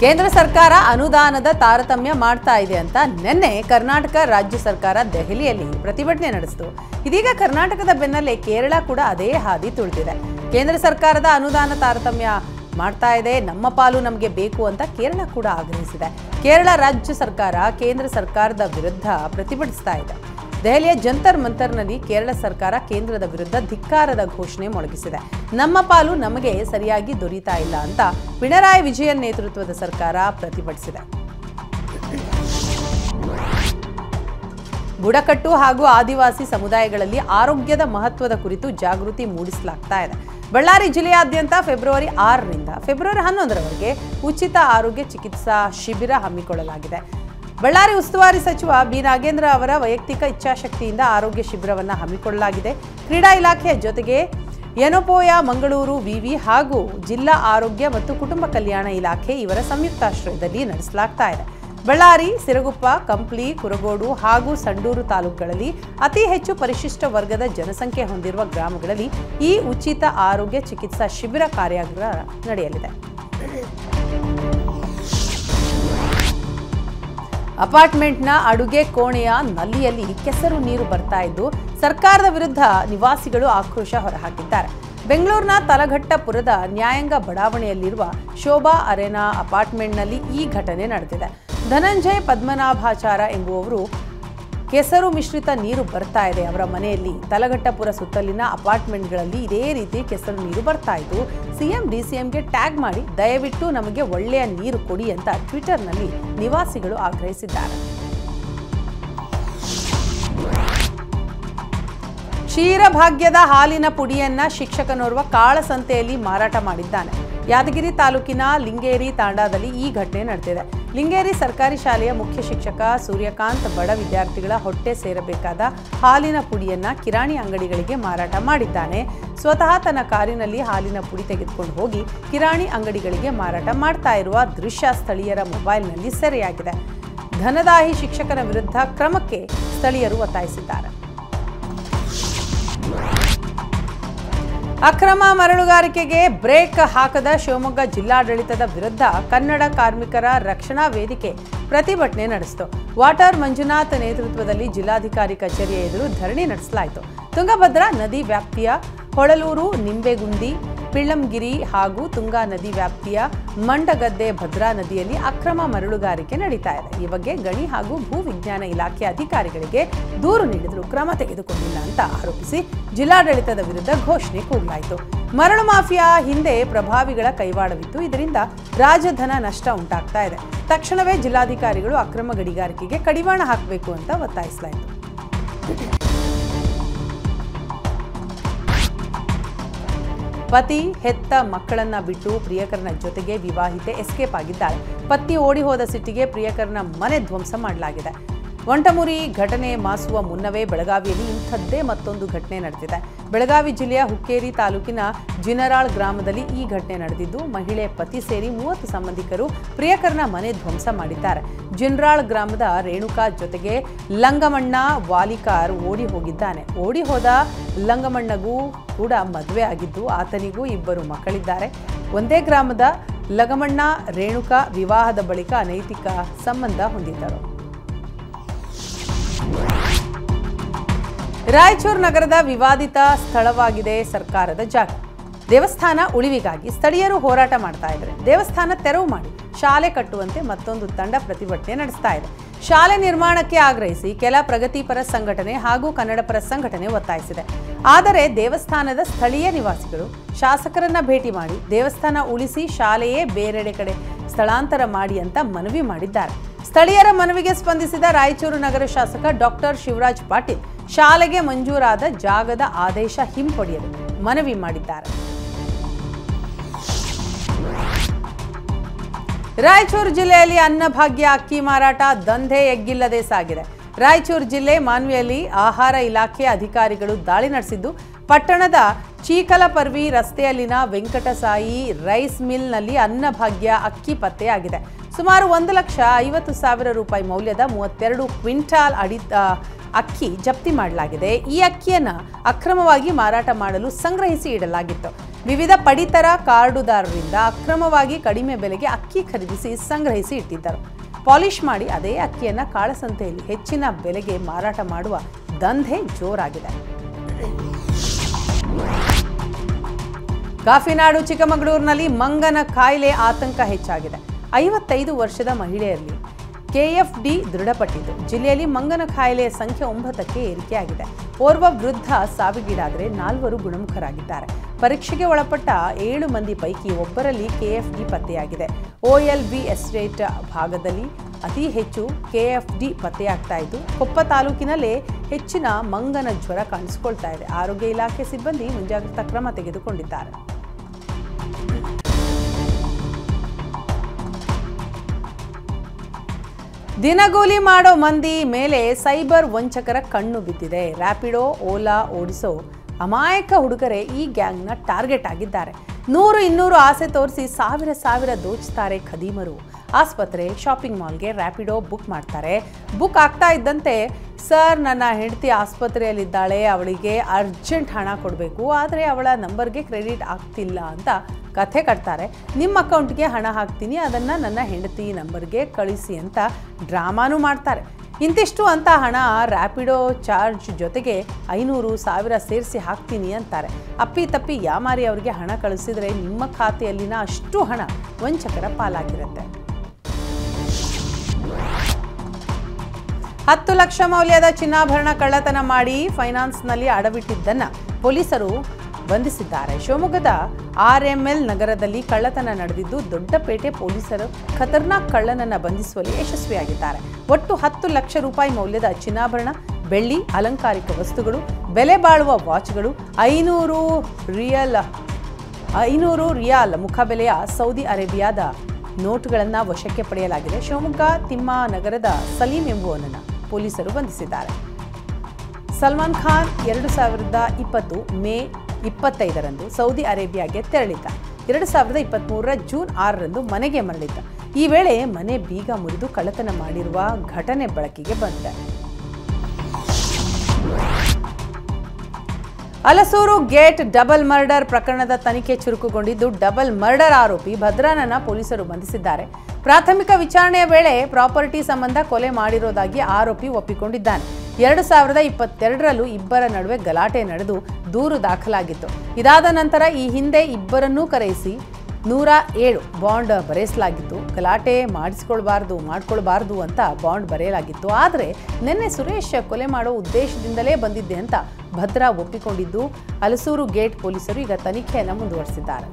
ಕೇಂದ್ರ ಸರ್ಕಾರ ಅನುದಾನದ ತಾರತಮ್ಯ ಮಾಡ್ತಾ ಇದೆ ಅಂತ ನಿನ್ನೆ ಕರ್ನಾಟಕ ರಾಜ್ಯ ಸರ್ಕಾರ ದೆಹಲಿಯಲ್ಲಿ ಪ್ರತಿಭಟನೆ ನಡೆಸಿತು ಇದೀಗ ಕರ್ನಾಟಕದ ಬೆನ್ನಲ್ಲೇ ಕೇರಳ ಕೂಡ ಅದೇ ಹಾದಿ ತುಳಿದಿದೆ ಕೇಂದ್ರ ಸರ್ಕಾರದ ಅನುದಾನ ತಾರತಮ್ಯ ಮಾಡ್ತಾ ಇದೆ ನಮ್ಮ ಪಾಲು ನಮಗೆ ಬೇಕು ಅಂತ ಕೇರಳ ಕೂಡ ಆಗ್ರಹಿಸಿದೆ ಕೇರಳ ರಾಜ್ಯ ಸರ್ಕಾರ ಕೇಂದ್ರ ಸರ್ಕಾರದ ವಿರುದ್ಧ ಪ್ರತಿಭಟಿಸ್ತಾ ಇದೆ ದೆಹಲಿಯ ಜಂತರ್ ಮಂತರ್ನಲ್ಲಿ ಕೇರಳ ಸರ್ಕಾರ ಕೇಂದ್ರದ ವಿರುದ್ಧ ಧಿಕ್ಕಾರದ ಘೋಷಣೆ ಮೊಳಗಿಸಿದೆ ನಮ್ಮ ಪಾಲು ನಮಗೆ ಸರಿಯಾಗಿ ದೊರೀತಾ ಇಲ್ಲ ಅಂತ ಪಿಣರಾಯಿ ವಿಜಯನ್ ನೇತೃತ್ವದ ಸರ್ಕಾರ ಪ್ರತಿಭಟಿಸಿದೆ ಬುಡಕಟ್ಟು ಹಾಗೂ ಆದಿವಾಸಿ ಸಮುದಾಯಗಳಲ್ಲಿ ಆರೋಗ್ಯದ ಮಹತ್ವದ ಕುರಿತು ಜಾಗೃತಿ ಮೂಡಿಸಲಾಗ್ತಾ ಇದೆ ಬಳ್ಳಾರಿ ಜಿಲ್ಲೆಯಾದ್ಯಂತ ಫೆಬ್ರವರಿ ಆರರಿಂದ ಫೆಬ್ರವರಿ ಹನ್ನೊಂದರವರೆಗೆ ಉಚಿತ ಆರೋಗ್ಯ ಚಿಕಿತ್ಸಾ ಶಿಬಿರ ಹಮ್ಮಿಕೊಳ್ಳಲಾಗಿದೆ ಬಳ್ಳಾರಿ ಉಸ್ತುವಾರಿ ಸಚಿವ ಬಿ ನಾಗೇಂದ್ರ ಅವರ ವೈಯಕ್ತಿಕ ಇಚ್ಛಾಶಕ್ತಿಯಿಂದ ಆರೋಗ್ಯ ಶಿಬಿರವನ್ನು ಹಮ್ಮಿಕೊಳ್ಳಲಾಗಿದೆ ಕ್ರೀಡಾ ಇಲಾಖೆಯ ಜೊತೆಗೆ ಯನೋಪೋಯ ಮಂಗಳೂರು ವಿವಿ ಹಾಗೂ ಜಿಲ್ಲಾ ಆರೋಗ್ಯ ಮತ್ತು ಕುಟುಂಬ ಕಲ್ಯಾಣ ಇಲಾಖೆ ಇವರ ಸಂಯುಕ್ತಾಶ್ರಯದಲ್ಲಿ ನಡೆಸಲಾಗ್ತಾ ಇದೆ ಬಳ್ಳಾರಿ ಸಿರಗುಪ್ಪ ಕಂಪ್ಲಿ ಕುರಗೋಡು ಹಾಗೂ ಸಂಡೂರು ತಾಲೂಕುಗಳಲ್ಲಿ ಅತಿ ಹೆಚ್ಚು ಪರಿಶಿಷ್ಟ ವರ್ಗದ ಜನಸಂಖ್ಯೆ ಹೊಂದಿರುವ ಗ್ರಾಮಗಳಲ್ಲಿ ಈ ಉಚಿತ ಆರೋಗ್ಯ ಚಿಕಿತ್ಸಾ ಶಿಬಿರ ಕಾರ್ಯಾಗಾರ ನಡೆಯಲಿದೆ ಅಪಾರ್ಟ್ಮೆಂಟ್ನ ಅಡುಗೆ ಕೋಣೆಯ ನಲ್ಲಿಯಲ್ಲಿ ಕೆಸರು ನೀರು ಬರ್ತಾ ಇದ್ದು ಸರ್ಕಾರದ ವಿರುದ್ಧ ನಿವಾಸಿಗಳು ಆಕ್ರೋಶ ಹೊರಹಾಕಿದ್ದಾರೆ ಬೆಂಗಳೂರಿನ ತಲಘಟ್ಟಪುರದ ನ್ಯಾಯಾಂಗ ಬಡಾವಣೆಯಲ್ಲಿರುವ ಶೋಭಾ ಅರೆನಾ ಅಪಾರ್ಟ್ಮೆಂಟ್ನಲ್ಲಿ ಈ ಘಟನೆ ನಡೆದಿದೆ ಧನಂಜಯ್ ಪದ್ಮನಾಭಾಚಾರ ಎಂಬುವವರು ಕೆಸರು ಮಿಶ್ರಿತ ನೀರು ಬರ್ತಾ ಇದೆ ಅವರ ಮನೆಯಲ್ಲಿ ತಲಘಟ್ಟಪುರ ಸುತ್ತಲಿನ ಅಪಾರ್ಟ್ಮೆಂಟ್ಗಳಲ್ಲಿ ಇದೇ ರೀತಿ ಕೆಸರು ನೀರು ಬರ್ತಾ ಇದ್ದು ಸಿಎಂ ಡಿಸಿಎಂಗೆ ಟ್ಯಾಗ್ ಮಾಡಿ ದಯವಿಟ್ಟು ನಮಗೆ ಒಳ್ಳೆಯ ನೀರು ಕೊಡಿ ಅಂತ ಟ್ವಿಟರ್ನಲ್ಲಿ ನಿವಾಸಿಗಳು ಆಗ್ರಹಿಸಿದ್ದಾರೆ ಕ್ಷೀರಭಾಗ್ಯದ ಹಾಲಿನ ಪುಡಿಯನ್ನ ಶಿಕ್ಷಕನೋರ್ವ ಕಾಳಸಂತೆಯಲ್ಲಿ ಮಾರಾಟ ಮಾಡಿದ್ದಾನೆ ಯಾದಗಿರಿ ತಾಲೂಕಿನ ಲಿಂಗೇರಿ ತಾಂಡಾದಲ್ಲಿ ಈ ಘಟನೆ ನಡೆದಿದೆ ಲಿಂಗೇರಿ ಸರ್ಕಾರಿ ಶಾಲೆಯ ಮುಖ್ಯ ಶಿಕ್ಷಕ ಸೂರ್ಯಕಾಂತ್ ಬಡ ವಿದ್ಯಾರ್ಥಿಗಳ ಹೊಟ್ಟೆ ಸೇರಬೇಕಾದ ಹಾಲಿನ ಪುಡಿಯನ್ನ ಕಿರಾಣಿ ಅಂಗಡಿಗಳಿಗೆ ಮಾರಾಟ ಮಾಡಿದ್ದಾನೆ ಸ್ವತಃ ತನ್ನ ಕಾರಿನಲ್ಲಿ ಹಾಲಿನ ಪುಡಿ ತೆಗೆದುಕೊಂಡು ಹೋಗಿ ಕಿರಾಣಿ ಅಂಗಡಿಗಳಿಗೆ ಮಾರಾಟ ಮಾಡ್ತಾ ಇರುವ ದೃಶ್ಯ ಸ್ಥಳೀಯರ ಮೊಬೈಲ್ನಲ್ಲಿ ಸೆರೆಯಾಗಿದೆ ಧನದಾಹಿ ಶಿಕ್ಷಕನ ವಿರುದ್ಧ ಕ್ರಮಕ್ಕೆ ಸ್ಥಳೀಯರು ಒತ್ತಾಯಿಸಿದ್ದಾರೆ ಅಕ್ರಮ ಮರಳುಗಾರಿಕೆಗೆ ಬ್ರೇಕ್ ಹಾಕದ ಶಿವಮೊಗ್ಗ ಜಿಲ್ಲಾಡಳಿತದ ವಿರುದ್ಧ ಕನ್ನಡ ಕಾರ್ಮಿಕರ ರಕ್ಷಣಾ ವೇದಿಕೆ ಪ್ರತಿಭಟನೆ ನಡೆಸಿತು ವಾಟರ್ ಮಂಜುನಾಥ್ ನೇತೃತ್ವದಲ್ಲಿ ಜಿಲ್ಲಾಧಿಕಾರಿ ಕಚೇರಿಯ ಎದುರು ಧರಣಿ ನಡೆಸಲಾಯಿತು ತುಂಗಭದ್ರಾ ನದಿ ವ್ಯಾಪ್ತಿಯ ಹೊಳಲೂರು ನಿಂಬೆಗುಂದಿ ಪಿಳ್ಳಂಗಿರಿ ಹಾಗೂ ತುಂಗಾ ನದಿ ವ್ಯಾಪ್ತಿಯ ಮಂಡಗದ್ದೆ ಭದ್ರಾ ನದಿಯಲ್ಲಿ ಅಕ್ರಮ ಮರಳುಗಾರಿಕೆ ನಡೀತಾ ಇದೆ ಈ ಬಗ್ಗೆ ಗಣಿ ಹಾಗೂ ಭೂ ವಿಜ್ಞಾನ ಇಲಾಖೆ ಅಧಿಕಾರಿಗಳಿಗೆ ದೂರು ನೀಡಿದರೂ ಕ್ರಮ ತೆಗೆದುಕೊಂಡಿಲ್ಲ ಅಂತ ಆರೋಪಿಸಿ ಜಿಲ್ಲಾಡಳಿತದ ವಿರುದ್ಧ ಘೋಷಣೆ ಕೂಗಲಾಯಿತು ಮರಳು ಮಾಫಿಯಾ ಹಿಂದೆ ಪ್ರಭಾವಿಗಳ ಕೈವಾಡವಿತ್ತು ಇದರಿಂದ ರಾಜಧನ ನಷ್ಟ ಉಂಟಾಗ್ತಾ ಇದೆ ತಕ್ಷಣವೇ ಜಿಲ್ಲಾಧಿಕಾರಿಗಳು ಅಕ್ರಮ ಗಣಿಗಾರಿಕೆಗೆ ಕಡಿವಾಣ ಹಾಕಬೇಕು ಅಂತ ಒತ್ತಾಯಿಸಲಾಯಿತು ಪತಿ ಹೆತ್ತ ಮಕ್ಕಳನ್ನ ಬಿಟ್ಟು ಪ್ರಿಯಕರನ ಜೊತೆಗೆ ವಿವಾಹಿತೆ ಎಸ್ಕೇಪ್ ಆಗಿದ್ದಾಳೆ ಪತ್ನಿ ಓಡಿ ಹೋದ ಸಿಟ್ಟಿಗೆ ಪ್ರಿಯಕರನ ಮನೆ ಧ್ವಂಸ ಮಾಡಲಾಗಿದೆ ಒಂಟಮುರಿ ಘಟನೆ ಮಾಸುವ ಮುನ್ನವೇ ಬೆಳಗಾವಿಯಲ್ಲಿ ಇಂಥದ್ದೇ ಮತ್ತೊಂದು ಘಟನೆ ನಡೆದಿದೆ ಬೆಳಗಾವಿ ಜಿಲ್ಲೆಯ ಹುಕ್ಕೇರಿ ತಾಲೂಕಿನ ಜಿನರಾಳ್ ಗ್ರಾಮದಲ್ಲಿ ಈ ಘಟನೆ ನಡೆದಿದ್ದು ಮಹಿಳೆ ಪತಿ ಸೇರಿ ಮೂವತ್ತು ಸಂಬಂಧಿಕರು ಪ್ರಿಯಕರನ ಮನೆ ಧ್ವಂಸ ಮಾಡಿದ್ದಾರೆ ಜಿನರಾಳ್ ಗ್ರಾಮದ ರೇಣುಕಾ ಜೊತೆಗೆ ಲಂಗಮಣ್ಣ ವಾಲಿಕಾರ್ ಓಡಿ ಹೋಗಿದ್ದಾನೆ ಓಡಿ ಹೋದ ಲಂಗಮಣ್ಣಗೂ ಕೂಡ ಮದುವೆ ಆಗಿದ್ದು ಆತನಿಗೂ ಇಬ್ಬರು ಮಕ್ಕಳಿದ್ದಾರೆ ಒಂದೇ ಗ್ರಾಮದ ಲಗಮಣ್ಣ ರೇಣುಕಾ ವಿವಾಹದ ಬಳಿಕ ಅನೈತಿಕ ಸಂಬಂಧ ಹೊಂದಿದ್ದರು ರಾಯಚೂರು ನಗರದ ವಿವಾದಿತ ಸ್ಥಳವಾಗಿದೆ ಸರ್ಕಾರದ ಜಾಗ ದೇವಸ್ಥಾನ ಉಳಿವಿಗಾಗಿ ಸ್ಥಳೀಯರು ಹೋರಾಟ ಮಾಡ್ತಾ ಇದ್ದಾರೆ ದೇವಸ್ಥಾನ ತೆರವು ಮಾಡಿ ಶಾಲೆ ಕಟ್ಟುವಂತೆ ಮತ್ತೊಂದು ತಂಡ ಪ್ರತಿಭಟನೆ ನಡೆಸ್ತಾ ಇದೆ ಶಾಲೆ ನಿರ್ಮಾಣಕ್ಕೆ ಆಗ್ರಹಿಸಿ ಕೆಲ ಪ್ರಗತಿಪರ ಸಂಘಟನೆ ಹಾಗೂ ಕನ್ನಡಪರ ಸಂಘಟನೆ ಒತ್ತಾಯಿಸಿದೆ ಆದರೆ ದೇವಸ್ಥಾನದ ಸ್ಥಳೀಯ ನಿವಾಸಿಗಳು ಶಾಸಕರನ್ನ ಭೇಟಿ ಮಾಡಿ ದೇವಸ್ಥಾನ ಉಳಿಸಿ ಶಾಲೆಯೇ ಬೇರೆಡೆ ಕಡೆ ಸ್ಥಳಾಂತರ ಮಾಡಿ ಅಂತ ಮನವಿ ಮಾಡಿದ್ದಾರೆ ಸ್ಥಳೀಯರ ಮನವಿಗೆ ಸ್ಪಂದಿಸಿದ ರಾಯಚೂರು ನಗರ ಶಾಸಕ ಡಾಕ್ಟರ್ ಶಿವರಾಜ್ ಪಾಟೀಲ್ ಶಾಲೆಗೆ ಮಂಜೂರಾದ ಜಾಗದ ಆದೇಶ ಹಿಂಪಡೆಯಲು ಮನವಿ ಮಾಡಿದ್ದಾರೆ ರಾಯಚೂರು ಜಿಲ್ಲೆಯಲ್ಲಿ ಅನ್ನಭಾಗ್ಯ ಅಕ್ಕಿ ಮಾರಾಟ ದಂಧೆ ಎಗ್ಗಿಲ್ಲದೆ ಸಾಗಿದೆ ರಾಯಚೂರು ಜಿಲ್ಲೆ ಮಾನ್ವಿಯಲ್ಲಿ ಆಹಾರ ಇಲಾಖೆ ಅಧಿಕಾರಿಗಳು ದಾಳಿ ನಡೆಸಿದ್ದು ಪಟ್ಟಣದ ಚೀಕಲಪರ್ವಿ ರಸ್ತೆಯಲ್ಲಿನ ವೆಂಕಟಸಾಯಿ ರೈಸ್ ಮಿಲ್ನಲ್ಲಿ ಅನ್ನಭಾಗ್ಯ ಅಕ್ಕಿ ಪತ್ತೆಯಾಗಿದೆ ಸುಮಾರು ಒಂದು ಲಕ್ಷ ಐವತ್ತು ಸಾವಿರ ರೂಪಾಯಿ ಮೌಲ್ಯದ ಮೂವತ್ತೆರಡು ಕ್ವಿಂಟಾಲ್ ಅಡಿ ಆ, ಅಕ್ಕಿ ಜಪ್ತಿ ಮಾಡಲಾಗಿದೆ ಈ ಅಕ್ಕಿಯನ್ನು ಅಕ್ರಮವಾಗಿ ಮಾರಾಟ ಮಾಡಲು ಸಂಗ್ರಹಿಸಿ ಇಡಲಾಗಿತ್ತು ವಿವಿಧ ಪಡಿತರ ಕಾರ್ಡುದಾರರಿಂದ ಅಕ್ರಮವಾಗಿ ಕಡಿಮೆ ಬೆಲೆಗೆ ಅಕ್ಕಿ ಖರೀದಿಸಿ ಸಂಗ್ರಹಿಸಿ ಇಟ್ಟಿದ್ದರು ಪಾಲಿಷ್ ಮಾಡಿ ಅದೇ ಅಕ್ಕಿಯನ್ನು ಕಾಳಸಂತೆಯಲ್ಲಿ ಹೆಚ್ಚಿನ ಬೆಲೆಗೆ ಮಾರಾಟ ಮಾಡುವ ದಂಧೆ ಜೋರಾಗಿದೆ ಕಾಫಿನಾಡು ಚಿಕ್ಕಮಗಳೂರಿನಲ್ಲಿ ಮಂಗನ ಕಾಯಿಲೆ ಆತಂಕ ಹೆಚ್ಚಾಗಿದೆ ಐವತ್ತೈದು ವರ್ಷದ ಮಹಿಳೆಯರಲ್ಲಿ ಕೆಎಫ್ಡಿ ದೃಢಪಟ್ಟಿದ್ದು ಜಿಲ್ಲೆಯಲ್ಲಿ ಮಂಗನ ಕಾಯಿಲೆಯ ಸಂಖ್ಯೆ ಒಂಬತ್ತಕ್ಕೆ ಏರಿಕೆಯಾಗಿದೆ ಓರ್ವ ವೃದ್ಧ ಸಾವಿಗೀಡಾದರೆ ನಾಲ್ವರು ಗುಣಮುಖರಾಗಿದ್ದಾರೆ ಪರೀಕ್ಷೆಗೆ ಒಳಪಟ್ಟ ಏಳು ಮಂದಿ ಪೈಕಿ ಒಬ್ಬರಲ್ಲಿ ಕೆಎಫ್ಡಿ ಪತ್ತೆಯಾಗಿದೆ ಒಎಲ್ಬಿ ಎಸ್ಟೇಟ್ ಭಾಗದಲ್ಲಿ ಅತಿ ಹೆಚ್ಚು ಕೆಎಫ್ಡಿ ಪತ್ತೆಯಾಗ್ತಾ ಇದ್ದು ಕೊಪ್ಪ ತಾಲೂಕಿನಲ್ಲೇ ಹೆಚ್ಚಿನ ಮಂಗನ ಜ್ವರ ಕಾಣಿಸಿಕೊಳ್ತಾ ಇದೆ ಆರೋಗ್ಯ ಇಲಾಖೆ ಸಿಬ್ಬಂದಿ ಮುಂಜಾಗ್ರತಾ ಕ್ರಮ ತೆಗೆದುಕೊಂಡಿದ್ದಾರೆ ದಿನಗೂಲಿ ಮಾಡೋ ಮಂದಿ ಮೇಲೆ ಸೈಬರ್ ವಂಚಕರ ಕಣ್ಣು ಬಿದ್ದಿದೆ ರ್ಯಾಪಿಡೋ ಓಲಾ ಓಡಿಸೋ ಅಮಾಯಕ ಹುಡುಗರೇ ಈ ಗ್ಯಾಂಗ್ನ ಟಾರ್ಗೆಟ್ ಆಗಿದ್ದಾರೆ ನೂರು ಇನ್ನೂರು ಆಸೆ ತೋರಿಸಿ ಸಾವಿರ ಸಾವಿರ ದೋಚ್ತಾರೆ ಖದೀಮರು ಆಸ್ಪತ್ರೆ ಶಾಪಿಂಗ್ ಮಾಲ್ಗೆ ರ್ಯಾಪಿಡೋ ಬುಕ್ ಮಾಡ್ತಾರೆ ಬುಕ್ ಆಗ್ತಾ ಇದ್ದಂತೆ ಸರ್ ನನ್ನ ಹೆಂಡತಿ ಆಸ್ಪತ್ರೆಯಲ್ಲಿದ್ದಾಳೆ ಅವಳಿಗೆ ಅರ್ಜೆಂಟ್ ಹಣ ಕೊಡಬೇಕು ಆದರೆ ಅವಳ ನಂಬರ್ಗೆ ಕ್ರೆಡಿಟ್ ಆಗ್ತಿಲ್ಲ ಅಂತ ಕಥೆ ಕಟ್ತಾರೆ ನಿಮ್ಮ ಅಕೌಂಟ್ಗೆ ಹಣ ಹಾಕ್ತೀನಿ ಅದನ್ನು ನನ್ನ ಹೆಂಡತಿ ನಂಬರ್ಗೆ ಕಳಿಸಿ ಅಂತ ಡ್ರಾಮಾನೂ ಮಾಡ್ತಾರೆ ಇಂತಿಷ್ಟು ಅಂತ ಹಣ ರ್ಯಾಪಿಡೋ ಚಾರ್ಜ್ ಜೊತೆಗೆ ಐನೂರು ಸಾವಿರ ಸೇರಿಸಿ ಹಾಕ್ತೀನಿ ಅಂತಾರೆ ಅಪ್ಪಿ ತಪ್ಪಿ ಯಾಮಾರಿ ಅವರಿಗೆ ಹಣ ಕಳಿಸಿದರೆ ನಿಮ್ಮ ಖಾತೆಯಲ್ಲಿನ ಅಷ್ಟು ಹಣ ವಂಚಕರ ಪಾಲಾಗಿರುತ್ತೆ ಹತ್ತು ಲಕ್ಷ ಮೌಲ್ಯದ ಚಿನ್ನಾಭರಣ ಕಳ್ಳತನ ಮಾಡಿ ಫೈನಾನ್ಸ್ನಲ್ಲಿ ಅಡವಿಟ್ಟಿದ್ದನ್ನು ಪೊಲೀಸರು ಬಂಧಿಸಿದ್ದಾರೆ ಶಿವಮೊಗ್ಗದ ಆರ್ಎಂಎಲ್ ನಗರದಲ್ಲಿ ಕಳ್ಳತನ ನಡೆದಿದ್ದು ದೊಡ್ಡಪೇಟೆ ಪೊಲೀಸರು ಖತರ್ನಾಕ್ ಕಳ್ಳನನ್ನ ಬಂಧಿಸುವಲ್ಲಿ ಯಶಸ್ವಿಯಾಗಿದ್ದಾರೆ ಒಟ್ಟು ಹತ್ತು ಲಕ್ಷ ರೂಪಾಯಿ ಮೌಲ್ಯದ ಚಿನ್ನಾಭರಣ ಬೆಳ್ಳಿ ಅಲಂಕಾರಿಕ ವಸ್ತುಗಳು ಬೆಲೆ ಬಾಳುವ ವಾಚ್ಗಳು ಐನೂರು ರಿಯಲ್ ಐನೂರು ರಿಯಾಲ್ ಮುಖಬೆಲೆಯ ಸೌದಿ ಅರೇಬಿಯಾದ ನೋಟುಗಳನ್ನು ವಶಕ್ಕೆ ಪಡೆಯಲಾಗಿದೆ ಶಿವಮೊಗ್ಗ ತಿಮ್ಮ ನಗರದ ಸಲೀಂ ಎಂಬುವನನ್ನು ಪೊಲೀಸರು ಬಂಧಿಸಿದ್ದಾರೆ ಸಲ್ಮಾನ್ ಖಾನ್ ಎರಡು ಸಾವಿರದ ಇಪ್ಪತ್ತು ಮೇ ಇಪ್ಪತ್ತೈದರಂದು ಸೌದಿ ಅರೇಬಿಯಾಗೆ ತೆರಳಿದ್ದ ಎರಡು ಸಾವಿರದ ಇಪ್ಪತ್ತ್ಮೂರರ ಜೂನ್ ಆರರಂದು ಮನೆಗೆ ಮರಳಿದ್ದ ಈ ವೇಳೆ ಮನೆ ಬೀಗ ಮುರಿದು ಕಳ್ಳತನ ಮಾಡಿರುವ ಘಟನೆ ಬೆಳಕಿಗೆ ಬಂದಿದೆ ಅಲಸೂರು ಗೇಟ್ ಡಬಲ್ ಮರ್ಡರ್ ಪ್ರಕರಣದ ತನಿಖೆ ಚುರುಕುಗೊಂಡಿದ್ದು ಡಬಲ್ ಮರ್ಡರ್ ಆರೋಪಿ ಭದ್ರಾನನ್ನ ಪೊಲೀಸರು ಬಂಧಿಸಿದ್ದಾರೆ ಪ್ರಾಥಮಿಕ ವಿಚಾರಣೆಯ ವೇಳೆ ಪ್ರಾಪರ್ಟಿ ಸಂಬಂಧ ಕೊಲೆ ಮಾಡಿರೋದಾಗಿ ಆರೋಪಿ ಒಪ್ಪಿಕೊಂಡಿದ್ದಾನೆ ಎರಡು ಸಾವಿರದ ಇಪ್ಪತ್ತೆರಡರಲ್ಲೂ ಇಬ್ಬರ ನಡುವೆ ಗಲಾಟೆ ನಡೆದು ದೂರು ದಾಖಲಾಗಿತ್ತು ಇದಾದ ನಂತರ ಈ ಹಿಂದೆ ಇಬ್ಬರನ್ನೂ ಕರೆಯಿಸಿ ನೂರ ಏಳು ಬಾಂಡ್ ಬರೆಸಲಾಗಿತ್ತು ಗಲಾಟೆ ಮಾಡಿಸ್ಕೊಳ್ಬಾರ್ದು ಮಾಡ್ಕೊಳ್ಬಾರ್ದು ಅಂತ ಬಾಂಡ್ ಬರೆಯಲಾಗಿತ್ತು ಆದರೆ ನಿನ್ನೆ ಸುರೇಶ್ ಕೊಲೆ ಮಾಡೋ ಉದ್ದೇಶದಿಂದಲೇ ಬಂದಿದ್ದೆ ಅಂತ ಭದ್ರಾ ಒಪ್ಪಿಕೊಂಡಿದ್ದು ಹಲಸೂರು ಗೇಟ್ ಪೊಲೀಸರು ಈಗ ತನಿಖೆಯನ್ನು ಮುಂದುವರೆಸಿದ್ದಾರೆ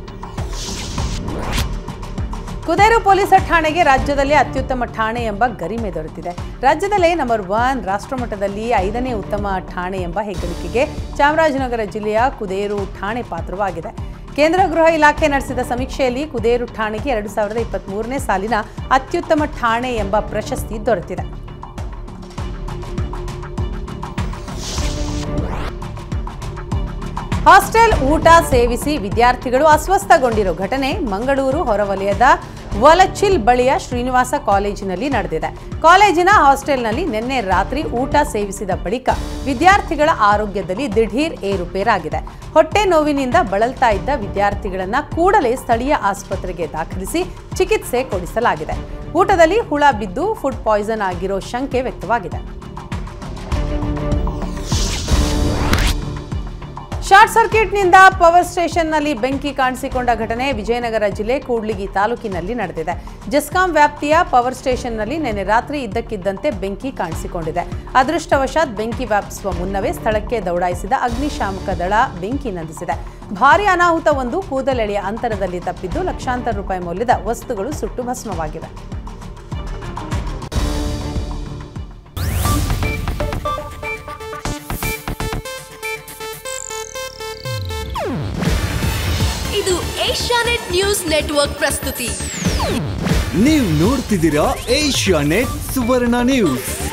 ಕುದೇರು ಪೊಲೀಸ್ ಠಾಣೆಗೆ ರಾಜ್ಯದಲ್ಲಿ ಅತ್ಯುತ್ತಮ ಠಾಣೆ ಎಂಬ ಗರಿಮೆ ದೊರೆತಿದೆ ರಾಜ್ಯದಲ್ಲೇ ನಂಬರ್ ಒನ್ ರಾಷ್ಟ್ರಮಟ್ಟದಲ್ಲಿ ಐದನೇ ಉತ್ತಮ ಠಾಣೆ ಎಂಬ ಹೆಗ್ಗಳಿಕೆಗೆ ಚಾಮರಾಜನಗರ ಜಿಲ್ಲೆಯ ಕುದೇರು ಠಾಣೆ ಪಾತ್ರವಾಗಿದೆ ಕೇಂದ್ರ ಗೃಹ ಇಲಾಖೆ ನಡೆಸಿದ ಸಮೀಕ್ಷೆಯಲ್ಲಿ ಕುದೇರು ಠಾಣೆಗೆ ಎರಡು ಸಾವಿರದ ಇಪ್ಪತ್ತ್ಮೂರನೇ ಸಾಲಿನ ಅತ್ಯುತ್ತಮ ಠಾಣೆ ಎಂಬ ಪ್ರಶಸ್ತಿ ದೊರೆತಿದೆ ಹಾಸ್ಟೆಲ್ ಊಟ ಸೇವಿಸಿ ವಿದ್ಯಾರ್ಥಿಗಳು ಅಸ್ವಸ್ಥಗೊಂಡಿರೋ ಘಟನೆ ಮಂಗಳೂರು ಹೊರವಲಯದ ವಲಚಿಲ್ ಬಳಿಯ ಶ್ರೀನಿವಾಸ ಕಾಲೇಜಿನಲ್ಲಿ ನಡೆದಿದೆ ಕಾಲೇಜಿನ ಹಾಸ್ಟೆಲ್ನಲ್ಲಿ ನಿನ್ನೆ ರಾತ್ರಿ ಊಟ ಸೇವಿಸಿದ ಬಳಿಕ ವಿದ್ಯಾರ್ಥಿಗಳ ಆರೋಗ್ಯದಲ್ಲಿ ದಿಢೀರ್ ಏರುಪೇರಾಗಿದೆ ಹೊಟ್ಟೆ ನೋವಿನಿಂದ ಬಳಲ್ತಾ ಇದ್ದ ವಿದ್ಯಾರ್ಥಿಗಳನ್ನ ಕೂಡಲೇ ಸ್ಥಳೀಯ ಆಸ್ಪತ್ರೆಗೆ ದಾಖಲಿಸಿ ಚಿಕಿತ್ಸೆ ಕೊಡಿಸಲಾಗಿದೆ ಊಟದಲ್ಲಿ ಹುಳ ಬಿದ್ದು ಫುಡ್ ಪಾಯ್ಸನ್ ಆಗಿರೋ ಶಂಕೆ ವ್ಯಕ್ತವಾಗಿದೆ ಶಾರ್ಟ್ ಸರ್ಕ್ಯೂಟ್ನಿಂದ ಪವರ್ ಸ್ಟೇಷನ್ನಲ್ಲಿ ಬೆಂಕಿ ಕಾಣಿಸಿಕೊಂಡ ಘಟನೆ ವಿಜಯನಗರ ಜಿಲ್ಲೆ ಕೂಡ್ಲಿಗಿ ತಾಲೂಕಿನಲ್ಲಿ ನಡೆದಿದೆ ಜೆಸ್ಕಾಂ ವ್ಯಾಪ್ತಿಯ ಪವರ್ ಸ್ಟೇಷನ್ನಲ್ಲಿ ನಿನ್ನೆ ರಾತ್ರಿ ಇದ್ದಕ್ಕಿದ್ದಂತೆ ಬೆಂಕಿ ಕಾಣಿಸಿಕೊಂಡಿದೆ ಅದೃಷ್ಟವಶಾತ್ ಬೆಂಕಿ ವ್ಯಾಪಿಸುವ ಮುನ್ನವೇ ಸ್ಥಳಕ್ಕೆ ದೌಡಾಯಿಸಿದ ಅಗ್ನಿಶಾಮಕ ದಳ ಬೆಂಕಿ ನಂದಿಸಿದೆ ಭಾರೀ ಅನಾಹುತವೊಂದು ಕೂದಲೆಳೆಯ ಅಂತರದಲ್ಲಿ ತಪ್ಪಿದ್ದು ಲಕ್ಷಾಂತರ ರೂಪಾಯಿ ಮೌಲ್ಯದ ವಸ್ತುಗಳು ಸುಟ್ಟು ಭಸ್ಮವಾಗಿವೆ ಇದು ಏಷ್ಯಾನೆಟ್ ನ್ಯೂಸ್ ನೆಟ್ವರ್ಕ್ ಪ್ರಸ್ತುತಿ ನೀವು ನೋಡ್ತಿದ್ದೀರಾ ಏಷ್ಯಾ ನೆಟ್ ಸುವರ್ಣ ನ್ಯೂಸ್